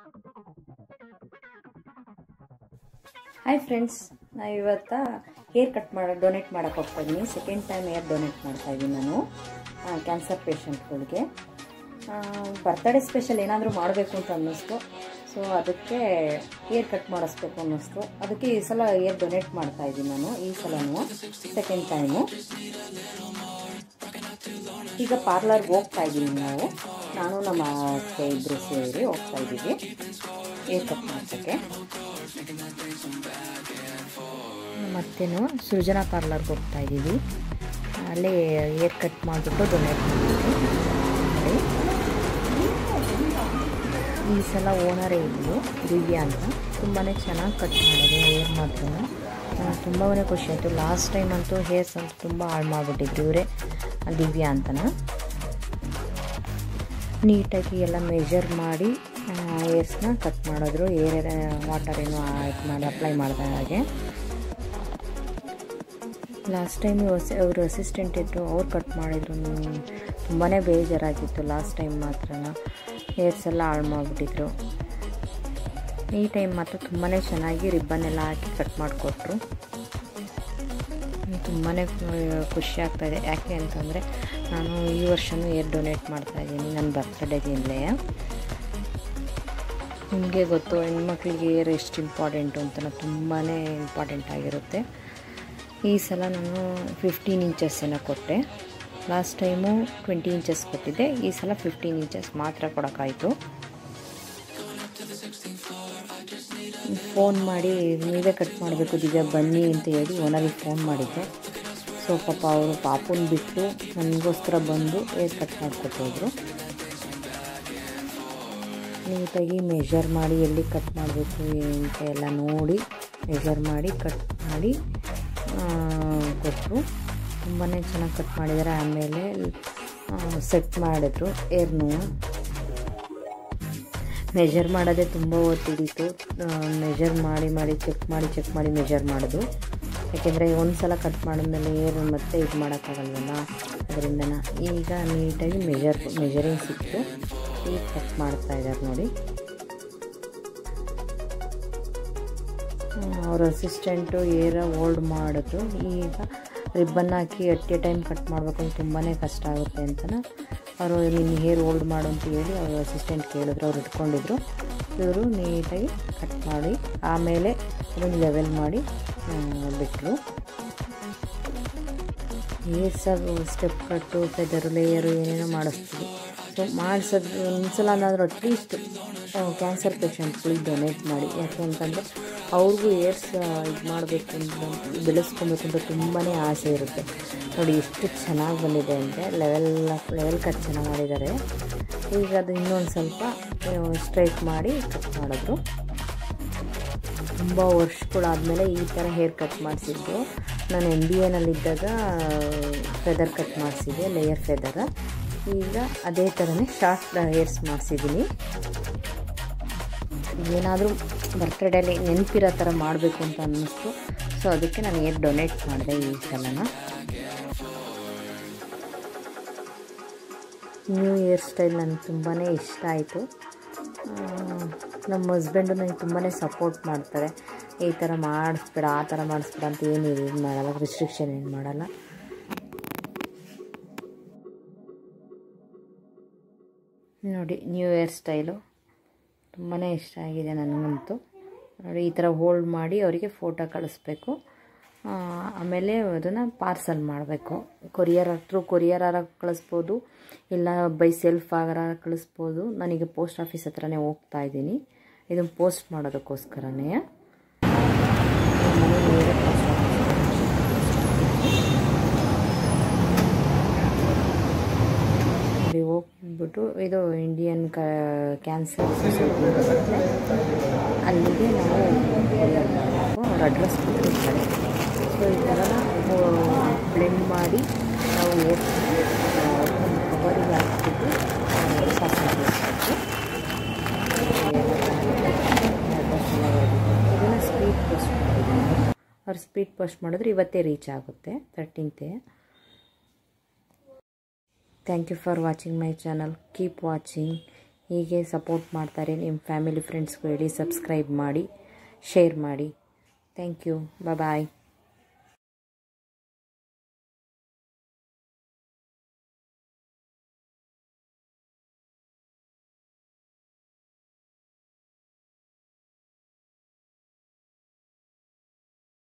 hi friends ನಾವು ಇವತ್ತ hair cut ಮಾಡೋ ಡೊನೇಟ್ ಮಾಡೋಕೆ ಹೋಗ್ತಾ ಇದ್ದೀನಿ ಸೆಕೆಂಡ್ ಟೈಮ್ ಹೇರ್ ಡೊನೇಟ್ ಮಾಡ್ತಾ ಇದ್ದೀನಿ ನಾನು ಕ್ಯಾನ್ಸರ್ ಪೇಷಂಟ್ಗಳಿಗೆ ಬರ್ತ್ಡೇ ಸ್ಪೆಷಲ್ ಏನಾದರೂ ಮಾಡಬೇಕು ಅಂತ ಅನ್ನಿಸ್ತು ಸೊ ಅದಕ್ಕೆ ಹೇರ್ ಕಟ್ ಮಾಡಿಸ್ಬೇಕು ಅನ್ನಿಸ್ತು ಅದಕ್ಕೆ ಈ ಸಲ ಹೇರ್ ಡೊನೇಟ್ ಮಾಡ್ತಾ ಇದ್ದೀನಿ ನಾನು ಈ ಸಲನೂ ಸೆಕೆಂಡ್ ಟೈಮು ಈಗ ಪಾರ್ಲರ್ಗೆ ಹೋಗ್ತಾ ಇದ್ದೀನಿ ನಾವು ನಾನು ನಮ್ಮ ಅತ್ತೆ ಇಬ್ಬರು ಸೇರಿ ಹೋಗ್ತಾ ಇದ್ದೀವಿ ಹೇರ್ ಕಟ್ ಮಾಡ್ಸೋಕ್ಕೆ ಮತ್ತೇನು ಸೃಜನಾ ಪಾರ್ಲರ್ಗೆ ಹೋಗ್ತಾ ಇದ್ದೀವಿ ಅಲ್ಲಿ ಹೇರ್ ಕಟ್ ಮಾಡಿಬಿಟ್ಟು ಡೊನೇಟ್ ಮಾಡ್ತೀವಿ ನೋಡಿ ಈ ಸಲ ಓನರೇ ಇದ್ದರು ದಿವ್ಯಾ ಅಂತ ತುಂಬಾ ಚೆನ್ನಾಗಿ ಕಟ್ ಮಾಡೋದು ಹೇರ್ ಮಾತ್ರ ತುಂಬಾ ಖುಷಿ ಆಯಿತು ಲಾಸ್ಟ್ ಟೈಮ್ ಅಂತೂ ಹೇರ್ಸ್ ಅಂತೂ ತುಂಬ ಹಾಳು ಮಾಡಿಬಿಟ್ಟಿದ್ರು ಇವರೇ ದಿವ್ಯಾ ಅಂತನ ನೀಟಾಗಿ ಎಲ್ಲ ಮೆಜರ್ ಮಾಡಿ ಹೇರ್ಸ್ನ ಕಟ್ ಮಾಡಿದ್ರು ಏರ್ ವಾಟರ್ ಏನು ಇದು ಮಾಡಿ ಅಪ್ಲೈ ಮಾಡಿದ ಹಾಗೆ ಲಾಸ್ಟ್ ಟೈಮ್ ಅವರು ಅಸಿಸ್ಟೆಂಟ್ ಇದ್ದರು ಅವ್ರು ಕಟ್ ಮಾಡಿದ್ರು ತುಂಬಾ ಬೇಜಾರಾಗಿತ್ತು ಲಾಸ್ಟ್ ಟೈಮ್ ಮಾತ್ರ ಹೇರ್ಸ್ ಎಲ್ಲ ಹಾಳು ಮಾಡಿಬಿಟ್ಟಿದ್ರು ಈ ಟೈಮ್ ಮಾತ್ರ ತುಂಬಾ ಚೆನ್ನಾಗಿ ರಿಬ್ಬನ್ ಎಲ್ಲ ಹಾಕಿ ಕಟ್ ಮಾಡಿಕೊಟ್ರು ತುಂಬಾ ಖುಷಿ ಆಗ್ತಾಯಿದೆ ಯಾಕೆ ಅಂತಂದರೆ ನಾನು ಈ ವರ್ಷವೂ ಏರ್ ಡೊನೇಟ್ ಮಾಡ್ತಾಯಿದ್ದೀನಿ ನನ್ನ ಬರ್ತ್ಡೇದಿಂದಲೇ ನಿಮಗೆ ಗೊತ್ತು ಹೆಣ್ಮಕ್ಳಿಗೆ ಏರ್ ಎಷ್ಟು ಇಂಪಾರ್ಟೆಂಟು ಅಂತ ತುಂಬಾ ಇಂಪಾರ್ಟೆಂಟ್ ಆಗಿರುತ್ತೆ ಈ ಸಲ ನಾನು ಫಿಫ್ಟೀನ್ ಇಂಚಸ್ಸನ್ನು ಕೊಟ್ಟೆ ಲಾಸ್ಟ್ ಟೈಮು ಟ್ವೆಂಟಿ ಇಂಚಸ್ ಕೊಟ್ಟಿದ್ದೆ ಈ ಸಲ ಫಿಫ್ಟೀನ್ ಇಂಚಸ್ ಮಾತ್ರ ಕೊಡೋಕ್ಕಾಯಿತು ಫೋನ್ ಮಾಡಿ ನೀವೇ ಕಟ್ ಮಾಡಬೇಕು ದಿವ್ಯಾ ಬನ್ನಿ ಅಂತ ಹೇಳಿ ಓನರಿಗೆ ಫೋನ್ ಮಾಡಿದ್ದೆ ಸೊ ಪಾಪ ಅವರು ಪಾಪುನ ಬಿಟ್ಟು ನನಗೋಸ್ಕರ ಬಂದು ಏರ್ ಕಟ್ ಮಾಡಿಕೊಟ್ಟಿದ್ರು ನೀಟಾಗಿ ಮೆಷರ್ ಮಾಡಿ ಎಲ್ಲಿ ಕಟ್ ಮಾಡಬೇಕು ಅಂತ ಎಲ್ಲ ನೋಡಿ ಮೆಷರ್ ಮಾಡಿ ಕಟ್ ಮಾಡಿ ಕೊಟ್ಟರು ತುಂಬಾ ಚೆನ್ನಾಗಿ ಕಟ್ ಮಾಡಿದ್ದಾರೆ ಆಮೇಲೆ ಸೆಟ್ ಮಾಡಿದ್ರು ಏರ್ನು ಮೆಜರ್ ಮಾಡೋದೇ ತುಂಬ ಹೊತ್ತಿಡಿತು ಮೆಜರ್ ಮಾಡಿ ಮಾಡಿ ಚೆಕ್ ಮಾಡಿ ಚೆಕ್ ಮಾಡಿ ಮೆಜರ್ ಮಾಡೋದು ಯಾಕೆಂದರೆ ಒಂದು ಸಲ ಕಟ್ ಮಾಡಿದ್ಮೇಲೆ ಏರು ಮತ್ತೆ ಇದು ಮಾಡೋಕ್ಕಾಗಲ್ವಲ್ಲ ಅದರಿಂದ ಈಗ ನೀಟಾಗಿ ಮೆಜರ್ ಮೆಜರಿಂಗ್ ಸಿಕ್ತು ಈಗ ಕಟ್ ಮಾಡ್ತಾ ಇದ್ದಾರೆ ನೋಡಿ ಅವ್ರ ಅಸಿಸ್ಟೆಂಟು ಏರ ಹೋಲ್ಡ್ ಮಾಡಿದ್ರು ಈಗ ರಿಬ್ಬನ್ ಹಾಕಿ ಅಟ್ ಎ ಟೈಮ್ ಕಟ್ ಮಾಡಬೇಕು ಅಂದ್ರೆ ತುಂಬಾ ಕಷ್ಟ ಆಗುತ್ತೆ ಅಂತನ ಅವರು ನಿನ್ನ ಹೇರ್ ಹೋಲ್ಡ್ ಮಾಡು ಅಂತ ಹೇಳಿ ಅವ್ರ ಅಸಿಸ್ಟೆಂಟ್ ಕೇಳಿದ್ರು ಅವ್ರು ಇಟ್ಕೊಂಡಿದ್ರು ಇವರು ನೀಟಾಗಿ ಕಟ್ ಮಾಡಿ ಆಮೇಲೆ ಅದನ್ನು ಲೆವೆಲ್ ಮಾಡಿ ಬಿಟ್ಟರು ಹೇರ್ ಸರ್ ಸ್ಟೆಪ್ ಕಟ್ಟು ಫೆದರು ಲೇಯರು ಏನೇನೋ ಮಾಡಿಸ್ತೀವಿ ಸೊ ಮಾಡಿಸೋದು ಒಂದ್ಸಲ ಅನ್ನಾದರೂ ಅಟ್ಲೀಸ್ಟ್ ಕ್ಯಾನ್ಸರ್ ಪೇಷಂಟ್ಗಳಿಗೆ ಡೊನೇಟ್ ಮಾಡಿ ಯಾಕೆ ಅಂತಂದರೆ ಅವ್ರಿಗೂ ಏರ್ಸ್ ಇದು ಮಾಡಬೇಕು ಅಂತ ಬೆಳೆಸ್ಕೊಬೇಕು ಅಂತ ತುಂಬಾ ಆಸೆ ಇರುತ್ತೆ ನೋಡಿ ಎಷ್ಟು ಚೆನ್ನಾಗಿ ಬಂದಿದೆ ಅಂದರೆ ಲೆವೆಲ್ ಲೆವೆಲ್ ಕಟ್ ಚೆನ್ನಾಗಿ ಮಾಡಿದ್ದಾರೆ ಈಗ ಅದು ಇನ್ನೊಂದು ಸ್ವಲ್ಪ ಸ್ಟ್ರೈಟ್ ಮಾಡಿ ಕಟ್ ಮಾಡಿದ್ರು ತುಂಬ ವರ್ಷಗಳಾದಮೇಲೆ ಈ ಥರ ಹೇರ್ ಕಟ್ ಮಾಡಿಸಿದ್ದು ನಾನು ಎಮ್ ಬಿ ಎನಲ್ಲಿದ್ದಾಗ ಫೆದರ್ ಕಟ್ ಮಾಡಿಸಿದ್ದೆ ಲೇಯರ್ ಫೆದರ್ ಈಗ ಅದೇ ಥರನೇ ಶಾರ್ಟ್ ಹೇರ್ಸ್ ಮಾಡಿಸಿದ್ದೀನಿ ಏನಾದರೂ ಬರ್ತ್ಡೇಲಿ ನೆನಪಿರೋ ಥರ ಮಾಡಬೇಕು ಅಂತ ಅನ್ನಿಸ್ತು ಸೊ ಅದಕ್ಕೆ ನಾನು ಏರ್ ಡೊನೇಟ್ ಮಾಡಿದೆ ಈ ಸಲನ ನ್ಯೂ ಹೇರ್ ಸ್ಟೈಲ್ ನನಗೆ ತುಂಬಾ ಇಷ್ಟ ಆಯಿತು ನಮ್ಮ ಹಸ್ಬೆಂಡು ನನಗೆ ತುಂಬಾ ಸಪೋರ್ಟ್ ಮಾಡ್ತಾರೆ ಈ ಥರ ಮಾಡಿಸ್ಬೇಡ ಆ ಥರ ಮಾಡಿಸ್ಬೇಡ ಅಂತ ಏನು ಇದು ಮಾಡಲ್ಲ ರಿಸ್ಟ್ರಿಕ್ಷನ್ ಏನು ಮಾಡಲ್ಲ ನೋಡಿ ನ್ಯೂ ಇಯರ್ ಸ್ಟೈಲು ತುಂಬಾ ಇಷ್ಟ ಆಗಿದೆ ನನಗಂತೂ ನೋಡಿ ಈ ಥರ ಹೋಲ್ಡ್ ಮಾಡಿ ಅವರಿಗೆ ಫೋಟೋ ಕಳಿಸ್ಬೇಕು ಆಮೇಲೆ ಅದನ್ನು ಪಾರ್ಸಲ್ ಮಾಡಬೇಕು ಕೊರಿಯರ್ ಥ್ರೂ ಕೊರಿಯರ್ ಆರ ಕಳಿಸ್ಬೋದು ಇಲ್ಲ ಬೈ ಸೆಲ್ಫ್ ಆಗಾರ ಕಳಿಸ್ಬೋದು ನಾನೀಗ ಪೋಸ್ಟ್ ಆಫೀಸ್ ಹತ್ರನೇ ಹೋಗ್ತಾ ಇದ್ದೀನಿ ಇದನ್ನು ಪೋಸ್ಟ್ ಮಾಡೋದಕ್ಕೋಸ್ಕರನೇ ಅಲ್ಲಿ ಹೋಗ್ಬಿಟ್ಟು ಇದು ಇಂಡಿಯನ್ ಕ ಕ್ಯಾನ್ಸರ್ ಸೊಸೈಟಿ ಬರುತ್ತೆ ಅಲ್ಲಿಗೆ ನಾವು ಮಾಡಬೇಕು ಅವ್ರ ಅಡ್ರೆಸ್ ಕೊಟ್ಟಿರ್ತಾರೆ ಸೊ ಈ ಥರ ಬ್ಲೆಂಡ್ ಮಾಡಿ ನಾವು ಕವರಿಗೆ ಹಾಕ್ಬಿಟ್ಟು ಶಾಸ್ತ್ರ ಅಡ್ರೆಸ್ ಎಲ್ಲ ಇದನ್ನು ಸ್ಪೀಡ್ ಪೋಸ್ಟ್ ಮಾಡಿದ್ದೀನಿ ಅವ್ರು ಸ್ಪೀಡ್ ಪೋಸ್ಟ್ ಮಾಡಿದ್ರೆ ಇವತ್ತೇ ರೀಚ್ ಆಗುತ್ತೆ ತರ್ಟೀನ್ತೆ thank you for watching my channel keep watching ಹೀಗೆ ಸಪೋರ್ಟ್ ಮಾಡ್ತಾರೆ ನಿಮ್ಮ ಫ್ಯಾಮಿಲಿ ಫ್ರೆಂಡ್ಸ್ಗೂ ಹೇಳಿ ಸಬ್ಸ್ಕ್ರೈಬ್ ಮಾಡಿ ಶೇರ್ ಮಾಡಿ ಥ್ಯಾಂಕ್ ಯು ಬಾಯ್